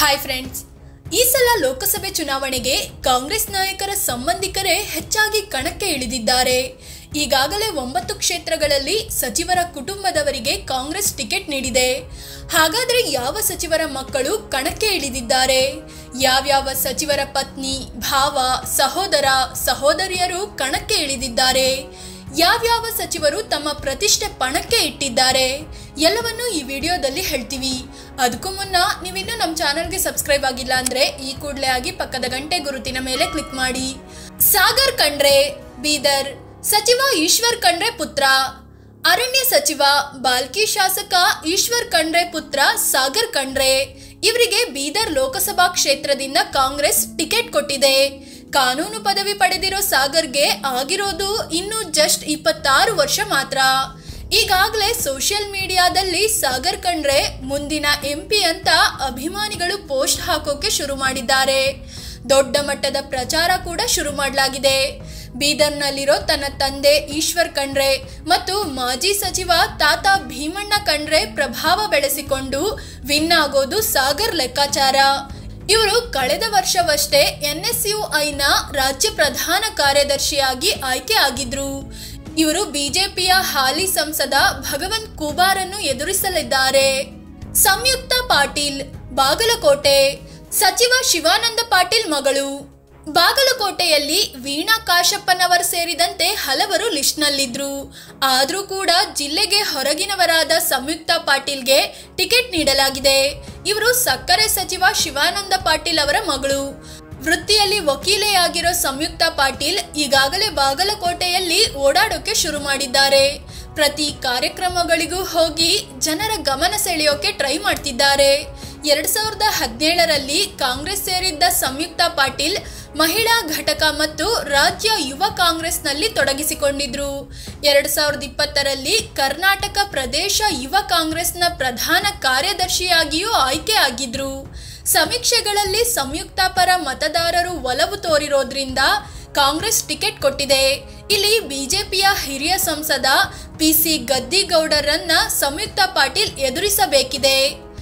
hi friends ಈ ಸಲ ಲೋಕಸಭೆ ಚುನಾವಣೆಗೆ ಕಾಂಗ್ರೆಸ್ ನಾಯಕರ ಸಂಬಂಧಿಕರೇ ಹೆಚ್ಚಾಗಿ ಕಣಕ್ಕೆ ಇಳಿದಿದ್ದಾರೆ ಈಗಾಗಲೇ ಒಂಬತ್ತು ಕ್ಷೇತ್ರಗಳಲ್ಲಿ ಸಚಿವರ ಕುಟುಂಬದವರಿಗೆ ಕಾಂಗ್ರೆಸ್ ಟಿಕೆಟ್ ನೀಡಿದೆ ಹಾಗಾದರೆ ಯಾವ ಸಚಿವರ ಮಕ್ಕಳು ಕಣಕ್ಕೆ ಇಳಿದಿದ್ದಾರೆ ಯಾವ್ಯಾವ ಸಚಿವರ ಪತ್ನಿ ಭಾವ ಸಹೋದರ ಸಹೋದರಿಯರು ಕಣಕ್ಕೆ ಇಳಿದಿದ್ದಾರೆ ಯಾವ್ಯಾವ ಸಚಿವರು ತಮ್ಮ ಪ್ರತಿಷ್ಠೆ ಪಣಕ್ಕೆ ಇಟ್ಟಿದ್ದಾರೆ ಎಲ್ಲವನ್ನು ಈ ವಿಡಿಯೋದಲ್ಲಿ ಹೇಳ್ತೀವಿ ಅದಕ್ಕೂ ಮುನ್ನ ನೀವಿನ್ನೂ ನಮ್ಮ ಚಾನಲ್ಗೆ ಸಬ್ಸ್ಕ್ರೈಬ್ ಆಗಿಲ್ಲ ಅಂದ್ರೆ ಈ ಕೂಡಲೇ ಆಗಿ ಪಕ್ಕದ ಗಂಟೆ ಗುರುತಿನ ಮೇಲೆ ಕ್ಲಿಕ್ ಮಾಡಿ ಸಾಗರ್ ಖಂಡ್ರೆ ಬೀದರ್ ಸಚಿವ ಈಶ್ವರ್ ಖಂಡ್ರೆ ಪುತ್ರ ಅರಣ್ಯ ಸಚಿವ ಬಾಲ್ಕಿ ಶಾಸಕ ಈಶ್ವರ್ ಖಂಡ್ರೆ ಪುತ್ರ ಸಾಗರ್ ಖಂಡ್ರೆ ಇವರಿಗೆ ಬೀದರ್ ಲೋಕಸಭಾ ಕ್ಷೇತ್ರದಿಂದ ಕಾಂಗ್ರೆಸ್ ಟಿಕೆಟ್ ಕೊಟ್ಟಿದೆ ಕಾನೂನು ಪದವಿ ಪಡೆದಿರೋ ಸಾಗರ್ಗೆ ಆಗಿರೋದು ಇನ್ನು ಜಸ್ಟ್ ಇಪ್ಪತ್ತಾರು ವರ್ಷ ಮಾತ್ರ ಈಗಾಗಲೇ ಸೋಷಿಯಲ್ ಮೀಡಿಯಾದಲ್ಲಿ ಸಾಗರ್ ಖಂಡ್ರೆ ಮುಂದಿನ ಎಂಪಿ ಅಂತ ಅಭಿಮಾನಿಗಳು ಪೋಸ್ಟ್ ಹಾಕೋಕೆ ಶುರು ಮಾಡಿದ್ದಾರೆ ದೊಡ್ಡ ಮಟ್ಟದ ಪ್ರಚಾರ ಕೂಡ ಶುರು ಮಾಡಲಾಗಿದೆ ಬೀದರ್ನಲ್ಲಿರೋ ತನ್ನ ತಂದೆ ಈಶ್ವರ್ ಖಂಡ್ರೆ ಮತ್ತು ಮಾಜಿ ಸಚಿವ ತಾತ ಭೀಮಣ್ಣ ಖಂಡ್ರೆ ಪ್ರಭಾವ ಬೆಳೆಸಿಕೊಂಡು ವಿನ್ ಆಗೋದು ಸಾಗರ್ ಲೆಕ್ಕಾಚಾರ ಇವರು ಕಳೆದ ವರ್ಷವಷ್ಟೇ ಎನ್ಎಸ್ಯುಐನ ರಾಜ್ಯ ಪ್ರಧಾನ ಕಾರ್ಯದರ್ಶಿಯಾಗಿ ಆಯ್ಕೆ ಆಗಿದ್ರು ಇವರು ಬಿಜೆಪಿಯ ಹಾಲಿ ಸಂಸದ ಭಗವಂತ್ ಕುಬಾರನ್ನು ಎದುರಿಸಲಿದ್ದಾರೆ ಸಂಯುಕ್ತ ಪಾಟೀಲ್ ಬಾಗಲಕೋಟೆ ಸಚಿವ ಶಿವಾನಂದ ಪಾಟೀಲ್ ಮಗಳು ಬಾಗಲಕೋಟೆಯಲ್ಲಿ ವೀಣಾ ಕಾಶಪ್ಪನವರ್ ಸೇರಿದಂತೆ ಹಲವರು ಲಿಸ್ಟ್ನಲ್ಲಿದ್ರು ಆದರೂ ಕೂಡ ಜಿಲ್ಲೆಗೆ ಹೊರಗಿನವರಾದ ಸಂಯುಕ್ತ ಪಾಟೀಲ್ಗೆ ಟಿಕೆಟ್ ನೀಡಲಾಗಿದೆ ಇವರು ಸಕ್ಕರೆ ಸಚಿವ ಶಿವಾನಂದ ಪಾಟೀಲ್ ಅವರ ಮಗಳು ವೃತ್ತಿಯಲ್ಲಿ ವಕೀಲೆಯಾಗಿರೋ ಸಂಯುಕ್ತ ಪಾಟೀಲ್ ಈಗಾಗಲೇ ಬಾಗಲಕೋಟೆಯಲ್ಲಿ ಓಡಾಡೋಕೆ ಶುರು ಮಾಡಿದ್ದಾರೆ ಪ್ರತಿ ಕಾರ್ಯಕ್ರಮಗಳಿಗೂ ಹೋಗಿ ಜನರ ಗಮನ ಸೆಳೆಯೋಕೆ ಟ್ರೈ ಮಾಡ್ತಿದ್ದಾರೆ ಎರಡ್ ಸಾವಿರದ ಹದಿನೇಳರಲ್ಲಿ ಕಾಂಗ್ರೆಸ್ ಸೇರಿದ್ದ ಸಂಯುಕ್ತ ಪಾಟೀಲ್ ಮಹಿಳಾ ಘಟಕ ಮತ್ತು ರಾಜ್ಯ ಯುವ ಕಾಂಗ್ರೆಸ್ನಲ್ಲಿ ತೊಡಗಿಸಿಕೊಂಡಿದ್ರು ಎರಡ್ ಸಾವಿರದ ಇಪ್ಪತ್ತರಲ್ಲಿ ಕರ್ನಾಟಕ ಪ್ರದೇಶ ಯುವ ಕಾಂಗ್ರೆಸ್ನ ಪ್ರಧಾನ ಕಾರ್ಯದರ್ಶಿಯಾಗಿಯೂ ಆಯ್ಕೆ ಆಗಿದ್ರು ಸಮೀಕ್ಷೆಗಳಲ್ಲಿ ಸಂಯುಕ್ತ ಪರ ಮತದಾರರು ಒಲವು ತೋರಿರೋದ್ರಿಂದ ಕಾಂಗ್ರೆಸ್ ಟಿಕೆಟ್ ಕೊಟ್ಟಿದೆ ಇಲ್ಲಿ ಬಿಜೆಪಿಯ ಹಿರಿಯ ಸಂಸದ ಪಿ ಸಿ ಗದ್ದಿಗೌಡರನ್ನ ಸಂಯುಕ್ತ ಪಾಟೀಲ್ ಎದುರಿಸಬೇಕಿದೆ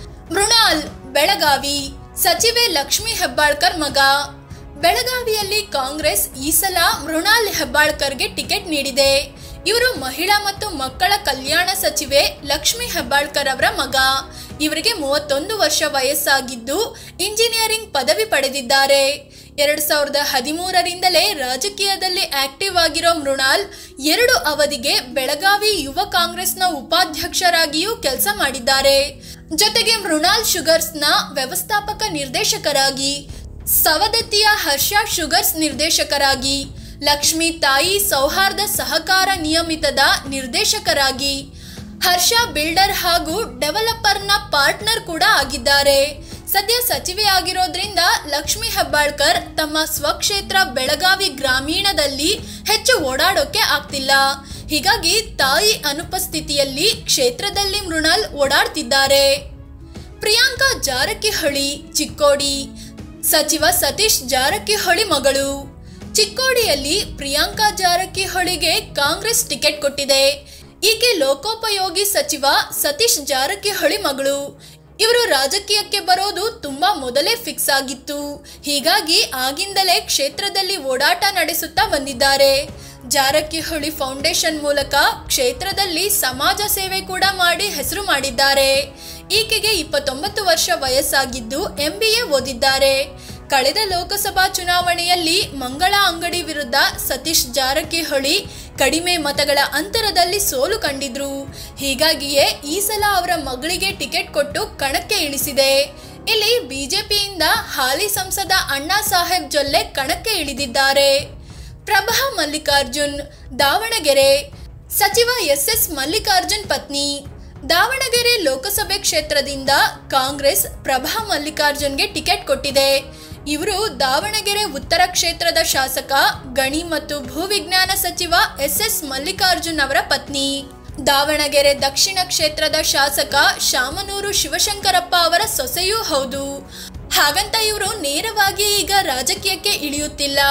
ಮೃಣಾಲ್ ಬೆಳಗಾವಿ ಸಚಿವೆ ಲಕ್ಷ್ಮಿ ಹೆಬ್ಬಾಳ್ಕರ್ ಮಗ ಬೆಳಗಾವಿಯಲ್ಲಿ ಕಾಂಗ್ರೆಸ್ ಈ ಸಲ ಮೃಣಾಲ್ ಹೆಬ್ಬಾಳ್ಕರ್ಗೆ ಟಿಕೆಟ್ ನೀಡಿದೆ ಇವರು ಮಹಿಳಾ ಮತ್ತು ಮಕ್ಕಳ ಕಲ್ಯಾಣ ಸಚಿವೆ ಲಕ್ಷ್ಮಿ ಹೆಬ್ಬಾಳ್ಕರ್ ಅವರ ಮಗ ಇವರಿಗೆ ಮೂವತ್ತೊಂದು ವರ್ಷ ವಯಸ್ಸಾಗಿದ್ದು ಇಂಜಿನಿಯರಿಂಗ್ ಪದವಿ ಪಡೆದಿದ್ದಾರೆ ಎರಡ್ ಸಾವಿರದ ಹದಿಮೂರರಿಂದಲೇ ರಾಜಕೀಯದಲ್ಲಿ ಆಕ್ಟಿವ್ ಆಗಿರೋ ಮೃಣಾಲ್ ಎರಡು ಅವಧಿಗೆ ಬೆಳಗಾವಿ ಯುವ ಕಾಂಗ್ರೆಸ್ನ ಉಪಾಧ್ಯಕ್ಷರಾಗಿಯೂ ಕೆಲಸ ಮಾಡಿದ್ದಾರೆ ಜೊತೆಗೆ ಮೃಣಾಲ್ ಶುಗರ್ಸ್ನ ವ್ಯವಸ್ಥಾಪಕ ನಿರ್ದೇಶಕರಾಗಿ ಸವದತ್ತಿಯ ಹರ್ಷ ಶುಗರ್ಸ್ ನಿರ್ದೇಶಕರಾಗಿ ಲಕ್ಷ್ಮಿ ತಾಯಿ ಸೌಹಾರ್ದ ಸಹಕಾರ ನಿಯಮಿತದ ನಿರ್ದೇಶಕರಾಗಿ ಹರ್ಷ ಬಿಲ್ಡರ್ ಹಾಗೂ ಡೆವಲಪರ್ನ ಪಾರ್ಟ್ನರ್ ಕೂಡ ಆಗಿದ್ದಾರೆ ಸದ್ಯ ಸಚಿವೆ ಆಗಿರೋದ್ರಿಂದ ಲಕ್ಷ್ಮಿ ಹೆಬ್ಬಾಳ್ಕರ್ ತಮ್ಮ ಸ್ವಕ್ಷೇತ್ರ ಬೆಳಗಾವಿ ಗ್ರಾಮೀಣದಲ್ಲಿ ಹೆಚ್ಚು ಓಡಾಡೋಕೆ ಆಗ್ತಿಲ್ಲ ಹೀಗಾಗಿ ತಾಯಿ ಅನುಪಸ್ಥಿತಿಯಲ್ಲಿ ಕ್ಷೇತ್ರದಲ್ಲಿ ಮೃಣಾಲ್ ಓಡಾಡ್ತಿದ್ದಾರೆ ಪ್ರಿಯಾಂಕಾ ಜಾರಕಿಹೊಳಿ ಚಿಕ್ಕೋಡಿ ಸಚಿವ ಸತೀಶ್ ಜಾರಕಿಹೊಳಿ ಮಗಳು ಚಿಕ್ಕೋಡಿಯಲ್ಲಿ ಪ್ರಿಯಾಂಕಾ ಜಾರಕಿಹೊಳಿಗೆ ಕಾಂಗ್ರೆಸ್ ಟಿಕೆಟ್ ಕೊಟ್ಟಿದೆ ಈಕೆ ಲೋಕೋಪಯೋಗಿ ಸಚಿವ ಸತೀಶ್ ಜಾರಕಿಹೊಳಿ ಮಗಳು ಇವರು ರಾಜಕೀಯಕ್ಕೆ ಬರೋದು ತುಂಬಾ ಮೊದಲೇ ಫಿಕ್ಸ್ ಆಗಿತ್ತು ಹೀಗಾಗಿ ಆಗಿಂದಲೇ ಕ್ಷೇತ್ರದಲ್ಲಿ ಓಡಾಟ ನಡೆಸುತ್ತಾ ಬಂದಿದ್ದಾರೆ ಜಾರಕಿಹೊಳಿ ಫೌಂಡೇಶನ್ ಮೂಲಕ ಕ್ಷೇತ್ರದಲ್ಲಿ ಸಮಾಜ ಸೇವೆ ಕೂಡ ಮಾಡಿ ಹೆಸರು ಮಾಡಿದ್ದಾರೆ ಈಕೆಗೆ ಇಪ್ಪತ್ತೊಂಬತ್ತು ವರ್ಷ ವಯಸ್ಸಾಗಿದ್ದು ಎಂಬಿಎ ಓದಿದ್ದಾರೆ ಕಳೆದ ಲೋಕಸಭಾ ಚುನಾವಣೆಯಲ್ಲಿ ಮಂಗಳ ಅಂಗಡಿ ವಿರುದ್ಧ ಸತೀಶ್ ಜಾರಕಿಹೊಳಿ ಕಡಿಮೆ ಮತಗಳ ಅಂತರದಲ್ಲಿ ಸೋಲು ಕಂಡಿದ್ರು ಹೀಗಾಗಿಯೇ ಈ ಸಲ ಅವರ ಮಗಳಿಗೆ ಟಿಕೆಟ್ ಕೊಟ್ಟು ಕಣಕ್ಕೆ ಇಳಿಸಿದೆ ಇಲ್ಲಿ ಬಿಜೆಪಿಯಿಂದ ಹಾಲಿ ಸಂಸದ ಅಣ್ಣಾ ಸಾಹೇಬ್ ಜೊಲ್ಲೆ ಕಣಕ್ಕೆ ಇಳಿದಿದ್ದಾರೆ ಪ್ರಭಾ ಮಲ್ಲಿಕಾರ್ಜುನ್ ದಾವಣಗೆರೆ ಸಚಿವ ಎಸ್ ಎಸ್ ಮಲ್ಲಿಕಾರ್ಜುನ್ ಪತ್ನಿ ದಾವಣಗೆರೆ ಲೋಕಸಭೆ ಕ್ಷೇತ್ರದಿಂದ ಕಾಂಗ್ರೆಸ್ ಪ್ರಭಾ ಮಲ್ಲಿಕಾರ್ಜುನ್ಗೆ ಟಿಕೆಟ್ ಕೊಟ್ಟಿದೆ ಇವರು ದಾವಣಗೆರೆ ಉತ್ತರ ಕ್ಷೇತ್ರದ ಶಾಸಕ ಗಣಿ ಮತ್ತು ಭೂವಿಜ್ಞಾನ ಸಚಿವ ಎಸ್ ಎಸ್ ಮಲ್ಲಿಕಾರ್ಜುನ್ ಅವರ ಪತ್ನಿ ದಾವಣಗೆರೆ ದಕ್ಷಿಣ ಕ್ಷೇತ್ರದ ಶಾಸಕ ಶಾಮನೂರು ಶಿವಶಂಕರಪ್ಪ ಅವರ ಸೊಸೆಯೂ ಹೌದು ಹಾಗಂತ ಇವರು ನೇರವಾಗಿ ಈಗ ರಾಜಕೀಯಕ್ಕೆ ಇಳಿಯುತ್ತಿಲ್ಲ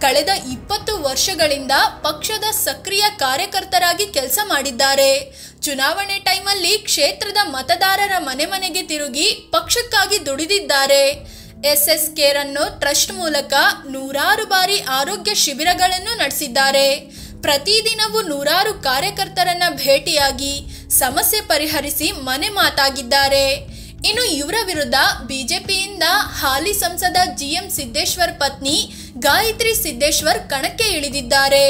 ಕಳೆದ ಇಪ್ಪತ್ತು ವರ್ಷಗಳಿಂದ ಪಕ್ಷದ ಸಕ್ರಿಯ ಕಾರ್ಯಕರ್ತರಾಗಿ ಕೆಲಸ ಮಾಡಿದ್ದಾರೆ ಚುನಾವಣೆ ಟೈಮಲ್ಲಿ ಕ್ಷೇತ್ರದ ಮತದಾರರ ಮನೆ ಮನೆಗೆ ತಿರುಗಿ ಪಕ್ಷಕ್ಕಾಗಿ ದುಡಿದಿದ್ದಾರೆ ಎಸ್ ಎಸ್ ಕೇರ್ ಅನ್ನೋ ಟ್ರಸ್ಟ್ ಮೂಲಕ ನೂರಾರು ಬಾರಿ ಆರೋಗ್ಯ ಶಿಬಿರಗಳನ್ನು ನಡೆಸಿದ್ದಾರೆ ಪ್ರತಿದಿನವೂ ನೂರಾರು ಕಾರ್ಯಕರ್ತರನ್ನ ಭೇಟಿಯಾಗಿ ಸಮಸ್ಯೆ ಪರಿಹರಿಸಿ ಮನೆ ಮಾತಾಗಿದ್ದಾರೆ ಇನ್ನು ಇವರ ವಿರುದ್ಧ ಬಿಜೆಪಿಯಿಂದ ಹಾಲಿ ಸಂಸದ ಜಿಎಂ ಸಿದ್ದೇಶ್ವರ್ ಪತ್ನಿ ಗಾಯತ್ರಿ ಸಿದ್ದೇಶ್ವರ್ ಕಣಕ್ಕೆ ಇಳಿದಿದ್ದಾರೆ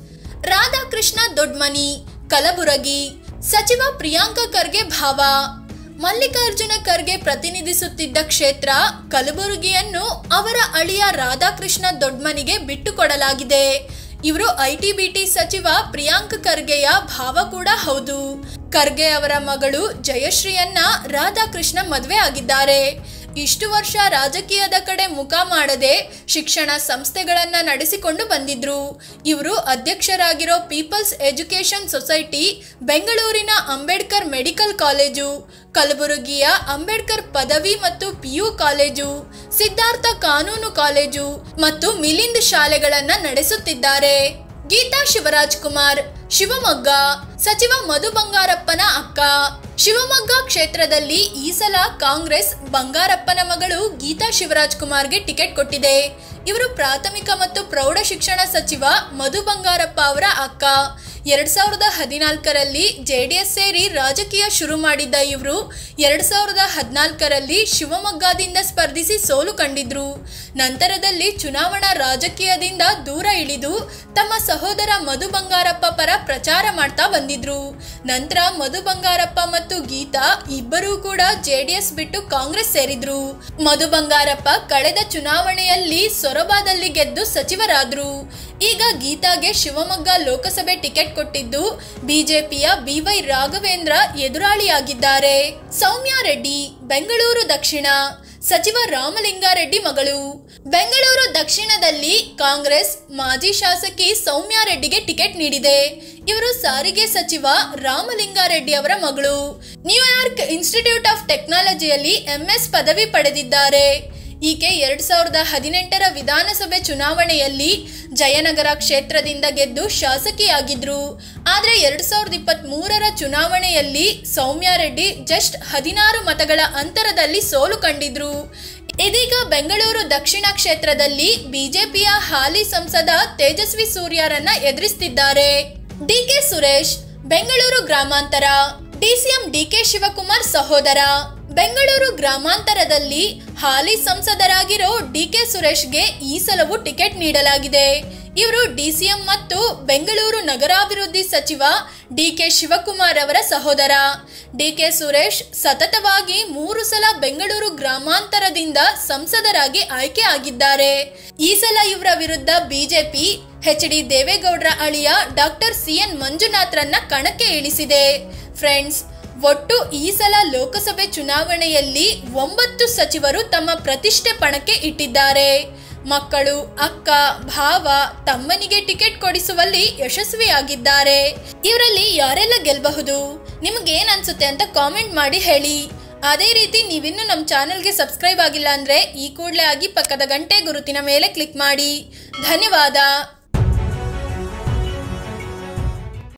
ರಾಧಾಕೃಷ್ಣ ದೊಡ್ಮನಿ ಕಲಬುರಗಿ ಸಚಿವ ಪ್ರಿಯಾಂಕ ಖರ್ಗೆ ಭಾವ ಮಲ್ಲಿಕಾರ್ಜುನ ಖರ್ಗೆ ಪ್ರತಿನಿಧಿಸುತ್ತಿದ್ದ ಕ್ಷೇತ್ರ ಕಲಬುರಗಿಯನ್ನು ಅವರ ಅಳಿಯ ರಾಧಾಕೃಷ್ಣ ದೊಡ್ಮನಿಗೆ ಬಿಟ್ಟುಕೊಡಲಾಗಿದೆ ಇವರು ಐಟಿ ಬಿಟಿ ಸಚಿವ ಪ್ರಿಯಾಂಕ್ ಖರ್ಗೆಯ ಭಾವ ಕೂಡ ಹೌದು ಖರ್ಗೆ ಅವರ ಮಗಳು ಜಯಶ್ರೀಯನ್ನ ರಾಧಾಕೃಷ್ಣ ಮದುವೆ ಆಗಿದ್ದಾರೆ ಇಷ್ಟು ವರ್ಷ ರಾಜಕೀಯದ ಕಡೆ ಮುಖ ಮಾಡದೆ ಶಿಕ್ಷಣ ಸಂಸ್ಥೆಗಳನ್ನ ನಡೆಸಿಕೊಂಡು ಬಂದಿದ್ರು ಇವರು ಅಧ್ಯಕ್ಷರಾಗಿರೋ ಪೀಪಲ್ಸ್ ಎಜುಕೇಷನ್ ಸೊಸೈಟಿ ಬೆಂಗಳೂರಿನ ಅಂಬೇಡ್ಕರ್ ಮೆಡಿಕಲ್ ಕಾಲೇಜು ಕಲಬುರಗಿಯ ಅಂಬೇಡ್ಕರ್ ಪದವಿ ಮತ್ತು ಪಿಯು ಕಾಲೇಜು ಸಿದ್ಧಾರ್ಥ ಕಾನೂನು ಕಾಲೇಜು ಮತ್ತು ಮಿಲಿಂದ್ ಶಾಲೆಗಳನ್ನ ನಡೆಸುತ್ತಿದ್ದಾರೆ ಗೀತಾ ಶಿವರಾಜ್ ಕುಮಾರ್ ಶಿವಮೊಗ್ಗ ಸಚಿವ ಮಧು ಬಂಗಾರಪ್ಪನ ಅಕ್ಕ ಶಿವಮೊಗ್ಗ ಕ್ಷೇತ್ರದಲ್ಲಿ ಈ ಸಲ ಕಾಂಗ್ರೆಸ್ ಬಂಗಾರಪ್ಪನ ಮಗಳು ಗೀತಾ ಶಿವರಾಜ್ ಕುಮಾರ್ಗೆ ಟಿಕೆಟ್ ಕೊಟ್ಟಿದೆ ಇವರು ಪ್ರಾಥಮಿಕ ಮತ್ತು ಪ್ರೌಢ ಶಿಕ್ಷಣ ಸಚಿವ ಮಧು ಬಂಗಾರಪ್ಪ ಅವರ ಅಕ್ಕ ಎರಡ್ ಸಾವಿರದ ಹದಿನಾಲ್ಕರಲ್ಲಿ ಜೆಡಿಎಸ್ ಸೇರಿ ರಾಜಕೀಯ ಶುರು ಮಾಡಿದ್ದ ಇವರು ಎರಡ್ ಸಾವಿರದ ಹದಿನಾಲ್ಕರಲ್ಲಿ ಶಿವಮೊಗ್ಗದಿಂದ ಸ್ಪರ್ಧಿಸಿ ಸೋಲು ಕಂಡಿದ್ರು ನಂತರದಲ್ಲಿ ಚುನಾವಣಾ ರಾಜಕೀಯದಿಂದ ದೂರ ಇಳಿದು ತಮ್ಮ ಸಹೋದರ ಮಧು ಬಂಗಾರಪ್ಪ ಪರ ಪ್ರಚಾರ ಮಾಡ್ತಾ ಬಂದಿದ್ರು ನಂತರ ಮಧು ಬಂಗಾರಪ್ಪ ಮತ್ತು ಗೀತಾ ಇಬ್ಬರೂ ಕೂಡ ಜೆಡಿಎಸ್ ಬಿಟ್ಟು ಕಾಂಗ್ರೆಸ್ ಸೇರಿದ್ರು ಮಧು ಬಂಗಾರಪ್ಪ ಕಳೆದ ಚುನಾವಣೆಯಲ್ಲಿ ಸೊರಬಾದಲ್ಲಿ ಗೆದ್ದು ಸಚಿವರಾದ್ರು ಈಗ ಗೀತಾಗೆ ಶಿವಮೊಗ್ಗ ಲೋಕಸಭೆ ಟಿಕೆಟ್ ಕೊಟ್ಟಿದ್ದು ಬಿಜೆಪಿಯ ಬಿವೈ ರಾಘವೇಂದ್ರ ಎದುರಾಳಿಯಾಗಿದ್ದಾರೆ ಸೌಮ್ಯ ರೆಡ್ಡಿ ಬೆಂಗಳೂರು ದಕ್ಷಿಣ ಸಚಿವ ರಾಮಲಿಂಗಾರೆಡ್ಡಿ ಮಗಳು ಬೆಂಗಳೂರು ದಕ್ಷಿಣದಲ್ಲಿ ಕಾಂಗ್ರೆಸ್ ಮಾಜಿ ಶಾಸಕಿ ಸೌಮ್ಯ ರೆಡ್ಡಿಗೆ ಟಿಕೆಟ್ ನೀಡಿದೆ ಇವರು ಸಾರಿಗೆ ಸಚಿವ ರಾಮಲಿಂಗಾರೆಡ್ಡಿ ಅವರ ಮಗಳು ನ್ಯೂಯಾರ್ಕ್ ಇನ್ಸ್ಟಿಟ್ಯೂಟ್ ಆಫ್ ಟೆಕ್ನಾಲಜಿಯಲ್ಲಿ ಎಂಎಸ್ ಪದವಿ ಪಡೆದಿದ್ದಾರೆ ಈಕೆ ಎರಡ್ ಸಾವಿರದ ಹದಿನೆಂಟರ ವಿಧಾನಸಭೆ ಚುನಾವಣೆಯಲ್ಲಿ ಜಯನಗರ ಕ್ಷೇತ್ರದಿಂದ ಗೆದ್ದು ಶಾಸಕಿಯಾಗಿದ್ರು ಆದರೆ ಎರಡ್ ಸಾವಿರದ ಇಪ್ಪತ್ತ್ ಮೂರರ ಚುನಾವಣೆಯಲ್ಲಿ ಸೌಮ್ಯ ರೆಡ್ಡಿ ಜಸ್ಟ್ ಹದಿನಾರು ಮತಗಳ ಅಂತರದಲ್ಲಿ ಸೋಲು ಕಂಡಿದ್ರು ಇದೀಗ ಬೆಂಗಳೂರು ದಕ್ಷಿಣ ಕ್ಷೇತ್ರದಲ್ಲಿ ಬಿಜೆಪಿಯ ಹಾಲಿ ಸಂಸದ ತೇಜಸ್ವಿ ಸೂರ್ಯರನ್ನ ಎದುರಿಸ್ತಿದ್ದಾರೆ ಡಿಕೆ ಸುರೇಶ್ ಬೆಂಗಳೂರು ಗ್ರಾಮಾಂತರ ಡಿಸಿಎಂ ಡಿಕೆ ಶಿವಕುಮಾರ್ ಸಹೋದರ ಬೆಂಗಳೂರು ಗ್ರಾಮಾಂತರದಲ್ಲಿ ಹಾಲಿ ಸಂಸದರಾಗಿರೋ ಡಿಕೆ ಸುರೇಶ್ಗೆ ಈ ಸಲವು ಟಿಕೆಟ್ ನೀಡಲಾಗಿದೆ ಇವರು ಡಿಸಿಎಂ ಮತ್ತು ಬೆಂಗಳೂರು ನಗರಾಭಿವೃದ್ಧಿ ಸಚಿವ ಡಿಕೆ ಶಿವಕುಮಾರ್ ಅವರ ಸಹೋದರ ಡಿಕೆ ಸುರೇಶ್ ಸತತವಾಗಿ ಮೂರು ಸಲ ಬೆಂಗಳೂರು ಗ್ರಾಮಾಂತರದಿಂದ ಸಂಸದರಾಗಿ ಆಯ್ಕೆ ಆಗಿದ್ದಾರೆ ಈ ಸಲ ಇವರ ವಿರುದ್ಧ ಬಿಜೆಪಿ ಎಚ್ ಡಿ ದೇವೇಗೌಡರ ಅಳಿಯ ಡಾಕ್ಟರ್ ಸಿ ಎನ್ ಮಂಜುನಾಥ್ರನ್ನ ಕಣಕ್ಕೆ ಇಳಿಸಿದೆ ಫ್ರೆಂಡ್ಸ್ ಒಟ್ಟು ಈ ಸಲ ಲೋಕಸಭೆ ಚುನಾವಣೆಯಲ್ಲಿ ಒಂಬತ್ತು ಸಚಿವರು ತಮ್ಮ ಪ್ರತಿಷ್ಠೆ ಪಣಕ್ಕೆ ಇಟ್ಟಿದ್ದಾರೆ ಮಕ್ಕಳು ಅಕ್ಕ ಭಾವ ತಮ್ಮನಿಗೆ ಟಿಕೆಟ್ ಕೊಡಿಸುವಲ್ಲಿ ಯಶಸ್ವಿಯಾಗಿದ್ದಾರೆ ಇವರಲ್ಲಿ ಯಾರೆಲ್ಲ ಗೆಲ್ಲಬಹುದು ನಿಮ್ಗೇನ್ ಅನ್ಸುತ್ತೆ ಅಂತ ಕಾಮೆಂಟ್ ಮಾಡಿ ಹೇಳಿ ಅದೇ ರೀತಿ ನೀವಿನ್ನೂ ನಮ್ಮ ಚಾನೆಲ್ಗೆ ಸಬ್ಸ್ಕ್ರೈಬ್ ಆಗಿಲ್ಲ ಅಂದ್ರೆ ಈ ಕೂಡಲೇ ಆಗಿ ಪಕ್ಕದ ಗಂಟೆ ಗುರುತಿನ ಮೇಲೆ ಕ್ಲಿಕ್ ಮಾಡಿ ಧನ್ಯವಾದ